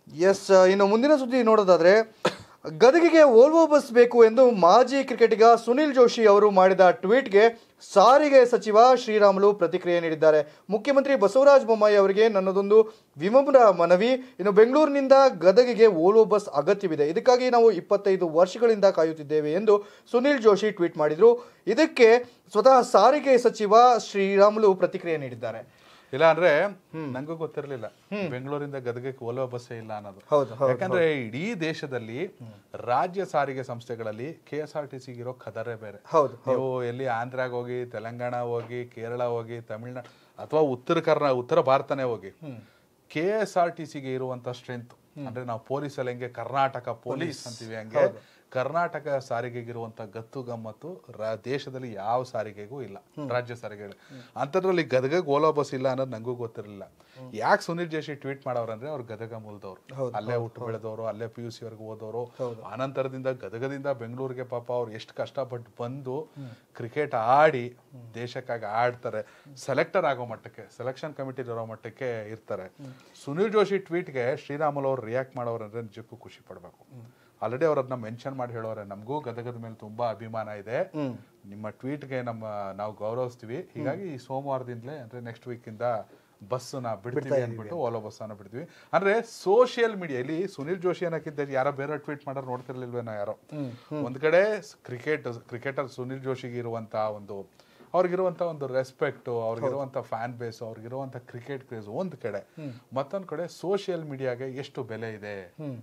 S ಇನ್ನು ಮುಂದಿನ ಸುದ್ದಿ ನೋಡೋದಾದ್ರೆ ಗದಗಿಗೆ ಓಲ್ವೋ ಬಸ್ ಬೇಕು ಎಂದು ಮಾಜಿ ಕ್ರಿಕೆಟಿಗ ಸುನಿಲ್ ಜೋಶಿ ಅವರು ಮಾಡಿದ ಟ್ವೀಟ್ಗೆ ಸಾರಿಗೆ ಸಚಿವ ಶ್ರೀರಾಮುಲು ಪ್ರತಿಕ್ರಿಯೆ ನೀಡಿದ್ದಾರೆ ಮುಖ್ಯಮಂತ್ರಿ ಬಸವರಾಜ ಬೊಮ್ಮಾಯಿ ಅವರಿಗೆ ನನ್ನದೊಂದು ವಿನಮ್ರ ಮನವಿ ಇನ್ನು ಬೆಂಗಳೂರಿನಿಂದ ಗದಗಿಗೆ ಓಲ್ವೋ ಬಸ್ ಅಗತ್ಯವಿದೆ ಇದಕ್ಕಾಗಿ ನಾವು ಇಪ್ಪತ್ತೈದು ವರ್ಷಗಳಿಂದ ಕಾಯುತ್ತಿದ್ದೇವೆ ಎಂದು ಸುನಿಲ್ ಜೋಶಿ ಟ್ವೀಟ್ ಮಾಡಿದ್ರು ಇದಕ್ಕೆ ಸ್ವತಃ ಸಾರಿಗೆ ಸಚಿವ ಶ್ರೀರಾಮುಲು ಪ್ರತಿಕ್ರಿಯೆ ನೀಡಿದ್ದಾರೆ ಇಲ್ಲ ಅಂದ್ರೆ ನಂಗೂ ಗೊತ್ತಿರಲಿಲ್ಲ ಬೆಂಗಳೂರಿಂದ ಗದಗಕ್ಕೆ ಓಲೋ ಬಸ್ಸೇ ಇಲ್ಲ ಅನ್ನೋದು ಹೌದು, ಹೌದು, ಯಾಕಂದ್ರೆ ಇಡೀ ದೇಶದಲ್ಲಿ ರಾಜ್ಯ ಸಾರಿಗೆ ಸಂಸ್ಥೆಗಳಲ್ಲಿ K S R T C ಇರೋ ಖದರೇ ಬೇರೆ ಹೌದು, ನೀವು ಎಲ್ಲಿ ಆಂಧ್ರಾಗ ಹೋಗಿ ತೆಲಂಗಾಣ ಹೋಗಿ ಕೇರಳ ಹೋಗಿ ತಮಿಳ್ನಾಡು ಅಥವಾ ಉತ್ತರ ಕರ್ನಾ ಉತ್ತರ ಭಾರತನೇ ಹೋಗಿ ಕೆ ಎಸ್ ಆರ್ ಟಿ ಸಿಗೆ ಇರುವಂತ ಸ್ಟ್ರೆಂತ್ ಅಂದ್ರೆ ನಾವು ಪೊಲೀಸ್ ಅಲ್ಲಿ ಹೆಂಗೆ ಕರ್ನಾಟಕ ಪೊಲೀಸ್ ಅಂತೀವಿ ಹಂಗೆ ಕರ್ನಾಟಕ ಸಾರಿಗೆಗಿರುವಂತ ಗತ್ತು ಗಮ್ಮತ್ತು ರಾ- ದೇಶದಲ್ಲಿ ಯಾವ ಸಾರಿಗೆಗೂ ಇಲ್ಲ ರಾಜ್ಯ ಸಾರಿಗೆಗಳು ಅಂಥದ್ರಲ್ಲಿ ಗದಗ ಓಲೋ ಬಸ್ ಇಲ್ಲ ಅನ್ನೋದು ನಂಗೂ ಗೊತ್ತಿರಲಿಲ್ಲ ಯಾಕೆ ಸುನೀಲ್ ಜೋಶಿ ಟ್ವೀಟ್ ಮಾಡವ್ರಂದ್ರೆ ಅವ್ರು ಗದಗ ಮೂಲದವ್ರು ಅಲ್ಲೇ ಹುಟ್ಟು ಬೆಳೆದವರು ಅಲ್ಲೇ ಪಿ ಯು ಸಿ ವರ್ಗು ಓದೋರು ಆನಂತರದಿಂದ ಗದಗದಿಂದ ಬೆಂಗಳೂರಿಗೆ ಪಾಪ ಅವ್ರು ಎಷ್ಟು ಕಷ್ಟಪಟ್ಟು ಬಂದು ಕ್ರಿಕೆಟ್ ಆಡಿ ದೇಶಕ್ಕಾಗಿ ಆಡ್ತಾರೆ ಸೆಲೆಕ್ಟರ್ ಆಗೋ ಮಟ್ಟಕ್ಕೆ ಸೆಲೆಕ್ಷನ್ ಕಮಿಟಿ ಇರೋ ಮಟ್ಟಕ್ಕೆ ಇರ್ತಾರೆ ಸುನೀಲ್ ಜೋಶಿ ಟ್ವೀಟ್ಗೆ ಶ್ರೀರಾಮುಲು ಅವ್ರು ರಿಯಾಕ್ಟ್ ಮಾಡೋರಂದ್ರೆ ನಿಜಕ್ಕೂ ಖುಷಿ ಪಡ್ಬೇಕು ಆಲ್ರೆಡಿ ಅವ್ರು ಅದನ್ನ ಮೆನ್ಷನ್ ಮಾಡಿ ಹೇಳೋರೆ ನಮಗೂ ಗದಗದ ಮೇಲೆ ತುಂಬಾ ಅಭಿಮಾನ ಇದೆ ನಿಮ್ಮ ಟ್ವೀಟ್ಗೆ ನಮ್ಮ ನಾವು ಗೌರವಿಸ್ತೀವಿ ಹೀಗಾಗಿ ಈ ಸೋಮವಾರದಿಂದಲೇ ಅಂದ್ರೆ ನೆಕ್ಸ್ಟ್ ವೀಕ್ ಇಂದ ಬಸ್ ನಾ ಬಿಡ್ತೀವಿ ಅಂದ್ಬಿಟ್ಟು ಓಲೋ ಬಸ್ ಅನ್ನ ಬಿಡ್ತೀವಿ ಅಂದ್ರೆ ಸೋಷಿಯಲ್ ಮೀಡಿಯಾ ಇಲ್ಲಿ ಸುನಿಲ್ ಜೋಶಿ ಅನ್ನಕ್ಕಿದ್ದ ಯಾರೋ ಬೇರೆ ಟ್ವೀಟ್ ಮಾಡೋರು ನೋಡ್ತಿರ್ಲಿಲ್ವೇನೋ ಯಾರೋ ಒಂದ್ ಕಡೆ ಕ್ರಿಕೆಟ್ ಕ್ರಿಕೆಟರ್ ಸುನಿಲ್ ಜೋಶಿಗೆ ಇರುವಂತ ಒಂದು ಅವ್ರಿಗಿರುವಂತ ಒಂದು ರೆಸ್ಪೆಕ್ಟ್ ಅವ್ರಿಗಿರುವಂತ ಫ್ಯಾನ್ ಬೇಸ್ ಅವ್ರಿಗಿರುವಂತ ಕ್ರಿಕೆಟ್ ಕ್ರೇಜ್ ಒಂದ್ ಕಡೆ ಮತ್ತೊಂದ್ ಕಡೆ ಸೋಷಿಯಲ್ ಮೀಡಿಯಾಗೆ ಎಷ್ಟು ಬೆಲೆ ಇದೆ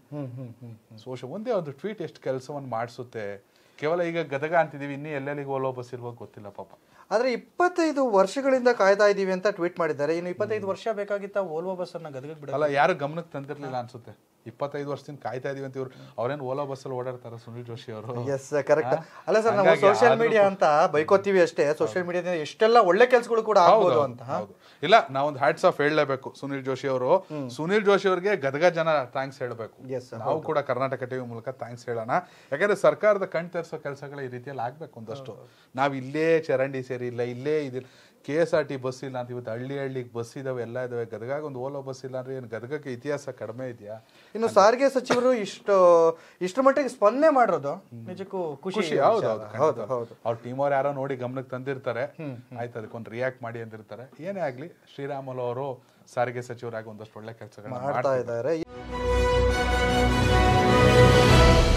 ಸೋಷಿಯಲ್ ಒಂದೇ ಒಂದು ಟ್ವೀಟ್ ಎಷ್ಟು ಕೆಲಸವನ್ನು ಮಾಡಿಸುತ್ತೆ ಕೇವಲ ಈಗ ಗದಗ ಅಂತಿದೀವಿ ಇನ್ನೂ ಎಲ್ಲೆಲ್ಲಿಗೆ ಓಲೋ ಬಸ್ ಇರುವಾಗ ಗೊತ್ತಿಲ್ಲ ಪಾಪ ಆದ್ರೆ ಇಪ್ಪತ್ತೈದು ವರ್ಷಗಳಿಂದ ಕಾಯ್ತಾ ಇದೀವಿ ಅಂತ ಟ್ವೀಟ್ ಮಾಡಿದ್ದಾರೆ ಇನ್ನು ಇಪ್ಪತ್ತೈದು ವರ್ಷ ಬೇಕಾಗಿತ್ತ ಓಲ್ವೋ ಬಸ್ ಅನ್ನ ಗದಗ ಬಿಡ ಅಲ್ಲ ಯಾರು ಗಮನಕ್ಕೆ ತಂದಿರ್ಲಿಲ್ಲ ಅನ್ಸುತ್ತೆ ಇಪ್ಪತ್ತೈದು ವರ್ಷದಿಂದ ಕಾಯ್ತಾ ಇದೀವಿ ಅಂತ ಇವ್ರು ಅವ್ರೇನು ಓಲೋ ಬಸ್ಸಲ್ಲಿ ಓಡಾಡ್ತಾರ ಸುನಿಲ್ ಜೋಶಿ ಅವರು ಎಸ್ ಕರೆಕ್ಟ್ ಅಲ್ಲ ಸರ್ ನಾವು ಹಂಗಾಗಿ ಸೋಷಿಯಲ್ ಆದ್ರೂ ಮೀಡಿಯಾ ಅಂತ ಬೈಕೋತೀವಿ ಅಷ್ಟೇ ಸೋಷಿಯಲ್ ಮೀಡಿಯಾದಿಂದ ಎಷ್ಟೆಲ್ಲ ಒಳ್ಳೆ ಕೆಲಸಗಳು ಕೂಡ ಆಗ್ಬೋದು ಅಂತ ಹೌದು ಇಲ್ಲ ನಾವೊಂದು ಹ್ಯಾಟ್ಸ್ ಆಫ್ ಹೇಳಲೇಬೇಕು ಸುನಿಲ್ ಜೋಶಿ ಅವರು ಸುನಿಲ್ ಜೋಶಿ ಅವರಿಗೆ ಗದಗ ಜನ ಥ್ಯಾಂಕ್ಸ್ ಹೇಳಬೇಕು Yes, sir. ನಾವು ಕೂಡ ಕರ್ನಾಟಕ ಟಿವಿ ಮೂಲಕ ಥ್ಯಾಂಕ್ಸ್ ಹೇಳೋಣ ಯಾಕಂದ್ರೆ ಸರ್ಕಾರದ ಕಣ್ ತೆರೆಸೋ ಕೆಲಸಗಳು ಈ ರೀತಿಯಲ್ಲಿ ಆಗ್ಬೇಕು ಒಂದಷ್ಟು ನಾವ್ ಇಲ್ಲೇ ಚರಂಡಿ ಸೇರಿ ಇಲ್ಲ ಇಲ್ಲೇ ಇದು K S R T bus ಇಲ್ಲ ಅಂತ ಇವತ್ತು ಹಳ್ಳಿ ಹಳ್ಳಿಗೆ ಬಸ್ ಇದಾವೆ ಎಲ್ಲ ಇದಾವೆ ಗದಗಾಗ ಒಂದು ಓಲೋ ಬಸ್ ಇಲ್ಲ ಅಂದ್ರೆ ಏನು ಗದಗಕ್ಕೆ ಇತಿಹಾಸ ಕಡಿಮೆ ಇದೆಯಾ ಇನ್ನು ಸಾರಿಗೆ ಸಚಿವರು ಇಷ್ಟು ಇಷ್ಟರ ಮಟ್ಟಿಗೆ ಸ್ಪಂದನೆ ಮಾಡಿರೋದು ನಿಜಕ್ಕೂ ಖುಷಿ ಖುಷಿ ಹೌದು ಹೌದು ಹೌದು ಹೌದು ಅವ್ರ ಟೀಮ್ ಅವ್ರು ಯಾರೋ ನೋಡಿ ಗಮನಕ್ಕೆ ತಂದಿರ್ತಾರೆ ಆಯ್ತು ಅದಕ್ಕೊಂದು ರಿಯಾಕ್ಟ್ ಮಾಡಿ ಅಂದಿರ್ತಾರೆ ಏನೇ ಆಗ್ಲಿ ಶ್ರೀರಾಮುಲು ಅವರು ಸಾರಿಗೆ ಸಚಿವರಾಗಿ ಒಂದಷ್ಟು ಒಳ್ಳೆ ಕೆಲಸಗಳನ್ನ ಮಾಡ್ತಾ ಇದ್ದಾರೆ